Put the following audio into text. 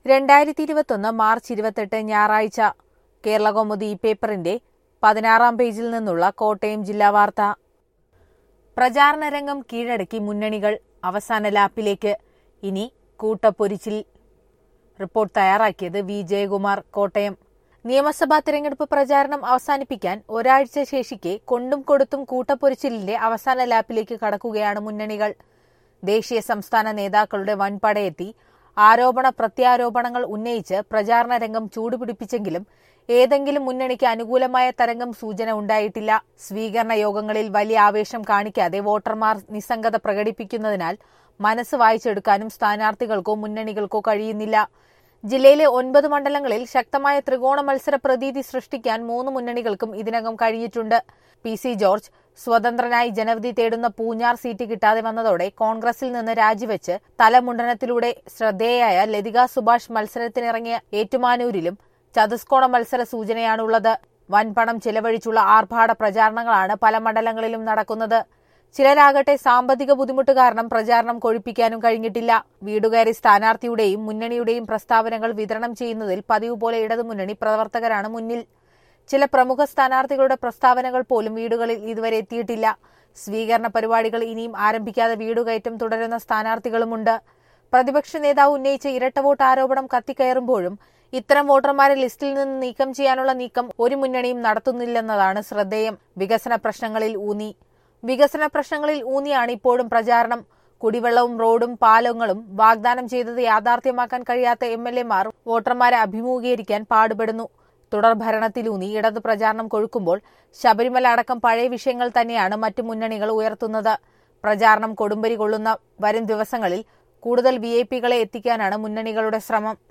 രണ്ടായിരത്തി ഇരുപത്തൊന്ന് മാർച്ച് ഇരുപത്തെട്ട് ഞായറാഴ്ച കേരളകൗമുദി ഈ പേപ്പറിന്റെ പതിനാറാം പേജിൽ നിന്നുള്ള കോട്ടയം ജില്ലാ വാർത്ത പ്രചാരണ രംഗം കീഴടക്കി മുന്നണികൾ അവസാന ലാപ്പിലേക്ക് ഇനി കൂട്ടപ്പൊരിച്ചിൽ റിപ്പോർട്ട് തയ്യാറാക്കിയത് വി ജയകുമാർ കോട്ടയം നിയമസഭാ തെരഞ്ഞെടുപ്പ് പ്രചാരണം അവസാനിപ്പിക്കാൻ ഒരാഴ്ച ശേഷിക്കെ കൊണ്ടും കൊടുത്തും കൂട്ടപ്പൊരിച്ചിലിന്റെ അവസാന ലാപ്പിലേക്ക് കടക്കുകയാണ് മുന്നണികൾ ദേശീയ സംസ്ഥാന നേതാക്കളുടെ വൻപടയെത്തി ആരോപണ പ്രത്യാരോപണങ്ങൾ ഉന്നയിച്ച് പ്രചാരണ രംഗം ചൂടുപിടിപ്പിച്ചെങ്കിലും ഏതെങ്കിലും മുന്നണിക്ക് അനുകൂലമായ തരംഗം സൂചന ഉണ്ടായിട്ടില്ല സ്വീകരണ യോഗങ്ങളിൽ വലിയ ആവേശം കാണിക്കാതെ വോട്ടർമാർ നിസ്സംഗത പ്രകടിപ്പിക്കുന്നതിനാൽ മനസ്സ് വായിച്ചെടുക്കാനും സ്ഥാനാർത്ഥികൾക്കോ മുന്നണികൾക്കോ കഴിയുന്നില്ല ജില്ലയിലെ ഒൻപത് മണ്ഡലങ്ങളിൽ ശക്തമായ ത്രികോണ മത്സര പ്രതീതി സൃഷ്ടിക്കാൻ മൂന്ന് മുന്നണികൾക്കും ഇതിനകം കഴിഞ്ഞിട്ടുണ്ട് പി സി ജോർജ് സ്വതന്ത്രനായി ജനവിധി തേടുന്ന പൂഞ്ഞാർ സീറ്റ് കിട്ടാതെ വന്നതോടെ കോൺഗ്രസിൽ നിന്ന് രാജിവെച്ച് തലമുണ്ടനത്തിലൂടെ ശ്രദ്ധേയായ ലതിക സുഭാഷ് മത്സരത്തിനിറങ്ങിയ ഏറ്റുമാനൂരിലും ചതുസ്കോണ മത്സര സൂചനയാണുള്ളത് വൻപണം ചെലവഴിച്ചുള്ള ആർഭാട പ്രചാരണങ്ങളാണ് പല മണ്ഡലങ്ങളിലും നടക്കുന്നത് ചിലരാകട്ടെ സാമ്പത്തിക ബുദ്ധിമുട്ട് കാരണം പ്രചാരണം കൊഴിപ്പിക്കാനും കഴിഞ്ഞിട്ടില്ല വീടുകയറി സ്ഥാനാർത്ഥിയുടെയും മുന്നണിയുടെയും പ്രസ്താവനകൾ വിതരണം ചെയ്യുന്നതിൽ പതിവ് പോലെ ഇടതുമുന്നണി പ്രവർത്തകരാണ് മുന്നിൽ ചില പ്രമുഖ സ്ഥാനാർത്ഥികളുടെ പ്രസ്താവനകൾ പോലും വീടുകളിൽ ഇതുവരെ എത്തിയിട്ടില്ല സ്വീകരണ പരിപാടികൾ ഇനിയും ആരംഭിക്കാതെ വീടുകയറ്റം തുടരുന്ന സ്ഥാനാർത്ഥികളുമുണ്ട് പ്രതിപക്ഷ നേതാവ് ഉന്നയിച്ച ഇരട്ട വോട്ട് ആരോപണം കത്തിക്കയറുമ്പോഴും ഇത്തരം വോട്ടർമാരെ ലിസ്റ്റിൽ നിന്ന് നീക്കം ചെയ്യാനുള്ള നീക്കം ഒരു മുന്നണിയും നടത്തുന്നില്ലെന്നതാണ് ശ്രദ്ധേയം വികസന പ്രശ്നങ്ങളിൽ ഊന്നി വികസന പ്രശ്നങ്ങളിൽ ഊന്നിയാണ് ഇപ്പോഴും പ്രചാരണം കുടിവെള്ളവും റോഡും പാലങ്ങളും വാഗ്ദാനം ചെയ്തത് യാഥാർത്ഥ്യമാക്കാൻ കഴിയാത്ത എം എൽ എമാർ വോട്ടർമാരെ അഭിമുഖീകരിക്കാൻ പാടുപെടുന്നു തുടർ ഭരണത്തിലൂന്നി ഇടതു പ്രചാരണം കൊഴുക്കുമ്പോൾ ശബരിമല അടക്കം പഴയ വിഷയങ്ങൾ തന്നെയാണ് മറ്റു മുന്നണികൾ ഉയർത്തുന്നത് പ്രചാരണം കൊടുമ്പരി കൊള്ളുന്ന വരും ദിവസങ്ങളിൽ കൂടുതൽ വി എത്തിക്കാനാണ് മുന്നണികളുടെ ശ്രമം